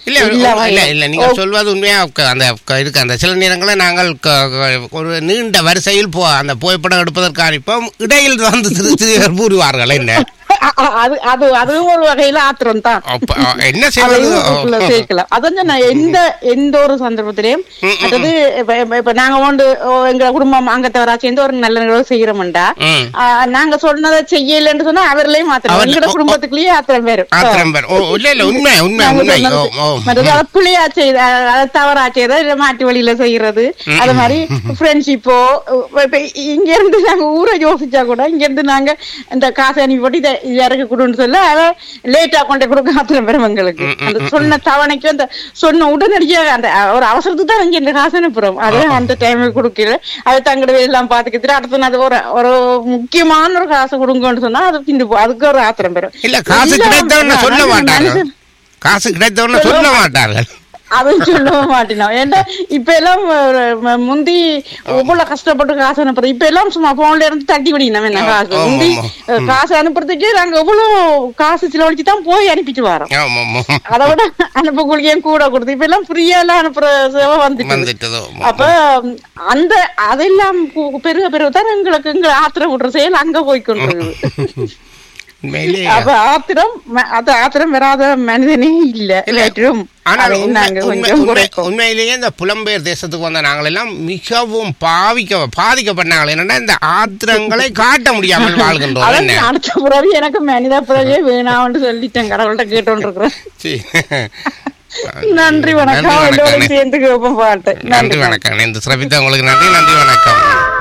இல்ல எல்லா இல்ல வகையிலும். இல்ல நீங்க சொல்வது உண்மையா க- அந்த க- இருக்கு அந்த சில நேரங்களில் நாங்கள் க- க- ஒரு நீண்ட வரிசையில் போ அந்த புகைப்படம் எடுப்பதற்கு அனுப்போம் இடையில் வந்து சிறு சிறுவர் கூறுவார்கள் என்ன அ- அ- அது அது அதுவும் ஒரு வகையில ஆத்திரம் தான் அப்ப, அ, என்ன செய்வது அதையும் இதுக்குள்ள சேர்க்கலாம் அதான் நான் எந்த எந்த ஒரு சந்தர்ப்பத்திலையும் அதாவது இப்ப இப்ப- இப்ப நாங்க வந்து ஓ, எங்க குடும்பம் அங்கத்தவரா சேர்ந்து ஒரு நல்ல நிகழ்வு செய்யறோம்டா ம். நாங்க சொன்னதை செய்யலன்னு சொன்னா அவர்களையும் மாத்திரம் அவர்- எங்கட ஓ, ஓ. குடும்பத்துக்குள்ளேயே ஆத்திரம் வரும் ஆத்திரம் பேர் ஓ இல்ல இல்ல உண்மை உண்மை நாங்க உண்மை ஓ சொன்னது- ஓ மற்றது அதை புளியா செய்த அதை தவறா செய்யறது இல்ல மாட்டு வழியில செய்யறது அது மாதிரி ஃப்ரெண்ட்ஷிப்போ இப்ப இங்க இருந்து நாங்க ஊரை யோசிச்சா கூட இங்க இருந்து நாங்க இந்த காசை அனுப்பி போட்டு இதை இது இறக்கி கொடுன்னு சொல்ல அதை லேட்டா கொண்டு கொடுக்க ஆத்திரம் பெறும் எங்களுக்கு அந்த சொன்ன தவணைக்கு அந்த சொன்ன உடனடியாக அந்த ஒரு அவசரத்துக்கு தான் இங்க இந்த காசு அனுப்புறோம் அது அந்த டைமுக்கு கொடுக்கல அதை தங்கட எல்லாம் பாத்துக்கிட்டு அடுத்து அது ஒரு ஒரு முக்கியமான ஒரு காசு கொடுங்கன்னு சொன்னா அது பிந்து போ- அதுக்கு ஒரு ஆத்திரம் பெறும் இல்ல காசு எல்லாம் கிடைத்தவன சொல்ல மனுஷன் மாட்டார்கள் காசு கிடைத்தவன சொல்ல மாட்டார்கள் அதுவும் சொல்லவே மாட்டேன் ஏன்டா இப்ப எல்லாம் ஒரு ம- முந்தி இவ்வளவு கஷ்டப்பட்டு காசு அனுப்புறது இப்ப எல்லாம் சும்மா போன்ல இருந்து தட்டி விடிக்கணும் என்ன காசு ஆமா, முந்தி ஆமா. அஹ், காசு அனுப்புறதுக்கே நாங்க எவ்வளவு காசு செலவழிச்சு தான் போய் அனுப்பிட்டு வரோம் ஆமா, ஆமா. அதை விட அனுப்ப கூலியும் கூட கொடுத்து இப்ப எல்லாம் ஃப்ரீயா எல்லாம் அனுப்புற சேவை வந்துட்டு வந்துட்டதோ அப்ப ம், அந்த அதெல்லாம் கு- பெருக பெருக தான் எங்களுக்கு எங்க ஆத்திரம் விடுற செயல் அங்க போய் கொண்டிருக்குது உண்மையிலே அப்ப ஆத்திரம் ம- அது ஆத்திரம் வராத மனிதனே இல்ல இல்லாட்டியும் ஆனால் அதை உண்மை- நாங்க உண்மை- கொஞ்சம் உண்மை- குறைப்போம் உண்மையிலேயே இந்த புலம்பெயர் தேசத்துக்கு வந்த நாங்கள் எல்லாம் மிகவும் பாவிக்க பாதிக்கப்பட்டாங்க என்னன்னா இந்த ஆத்திரங்களை காட்ட முடியாமல் வாழ்கின்றோம் அதான் என்ன அடுத்த பிறவி எனக்கு மனித பிறவியே வேணாம்னு சொல்லிட்டேன் கடவுள்கிட்ட கேட்டோன்னு இருக்கிறேன் சீ. நன்றி வணக்கம் நன்றி எல்லோரும் வணக்கம் சேர்ந்து கேட்போம் பாட்டு நன்றி வணக்கம் இந்த சிறப்பித்த உங்களுக்கு நன்றி நன்றி வணக்கம்